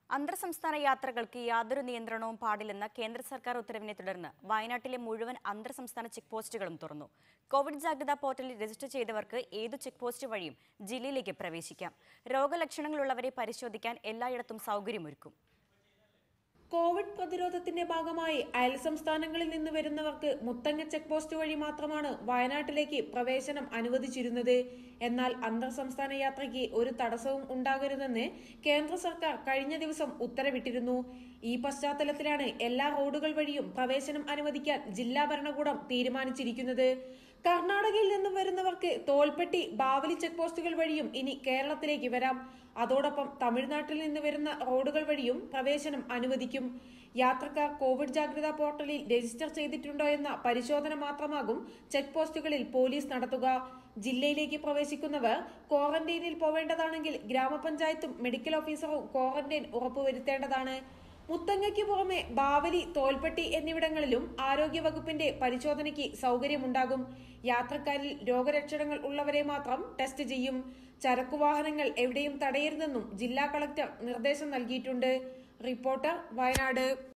അന്തർ സംസ്ഥാന യാത്രകൾക്ക് യാതൊരു നിയന്ത്രണവും പാടില്ലെന്ന കേന്ദ്ര സർക്കാർ ഉത്തരവിനെ തുടർന്ന് വയനാട്ടിലെ മുഴുവൻ അന്തർ സംസ്ഥാന ചെക്ക് പോസ്റ്റുകളും തുറന്നു കോവിഡ് ജാഗ്രതാ പോർട്ടലിൽ രജിസ്റ്റർ ചെയ്തവർക്ക് ഏതു ചെക്ക് പോസ്റ്റ് വഴിയും ജില്ലയിലേക്ക് പ്രവേശിക്കാം രോഗലക്ഷണങ്ങളുള്ളവരെ പരിശോധിക്കാൻ എല്ലായിടത്തും സൗകര്യമൊരുക്കും കോവിഡ് പ്രതിരോധത്തിന്റെ ഭാഗമായി അയൽ സംസ്ഥാനങ്ങളിൽ നിന്ന് വരുന്നവർക്ക് മുത്തങ്ങ ചെക്ക് പോസ്റ്റ് വഴി മാത്രമാണ് വയനാട്ടിലേക്ക് പ്രവേശനം അനുവദിച്ചിരുന്നത് എന്നാൽ അന്തർ സംസ്ഥാന യാത്രയ്ക്ക് ഒരു തടസ്സവും ഉണ്ടാകരുതെന്ന് കേന്ദ്ര സർക്കാർ കഴിഞ്ഞ ദിവസം ഉത്തരവിട്ടിരുന്നു ഈ പശ്ചാത്തലത്തിലാണ് എല്ലാ റോഡുകൾ വഴിയും പ്രവേശനം അനുവദിക്കാൻ ജില്ലാ ഭരണകൂടം തീരുമാനിച്ചിരിക്കുന്നത് കർണാടകയിൽ നിന്നും വരുന്നവർക്ക് തോൽപ്പെട്ടി ബാവലി ചെക്ക് പോസ്റ്റുകൾ വഴിയും ഇനി കേരളത്തിലേക്ക് വരാം അതോടൊപ്പം തമിഴ്നാട്ടിൽ നിന്ന് വരുന്ന റോഡുകൾ വഴിയും പ്രവേശനം അനുവദിക്കും യാത്രക്കാർ കോവിഡ് ജാഗ്രതാ പോർട്ടലിൽ രജിസ്റ്റർ ചെയ്തിട്ടുണ്ടോ എന്ന പരിശോധന മാത്രമാകും ചെക്ക് പോസ്റ്റുകളിൽ പോലീസ് നടത്തുക ജില്ലയിലേക്ക് പ്രവേശിക്കുന്നവർ ക്വാറന്റൈനിൽ പോവേണ്ടതാണെങ്കിൽ ഗ്രാമപഞ്ചായത്തും മെഡിക്കൽ ഓഫീസറും ക്വാറന്റൈൻ ഉറപ്പുവരുത്തേണ്ടതാണ് മുത്തങ്ങയ്ക്ക് പുറമെ ബാവലി തോൽപ്പെട്ടി എന്നിവിടങ്ങളിലും ആരോഗ്യവകുപ്പിന്റെ പരിശോധനയ്ക്ക് സൗകര്യമുണ്ടാകും യാത്രക്കാരിൽ രോഗലക്ഷണങ്ങൾ ഉള്ളവരെ മാത്രം ടെസ്റ്റ് ചെയ്യും ചരക്കുവാഹനങ്ങൾ എവിടെയും തടയരുതെന്നും ജില്ലാ കളക്ടർ നിർദ്ദേശം നൽകിയിട്ടുണ്ട് റിപ്പോർട്ടർ വയനാട്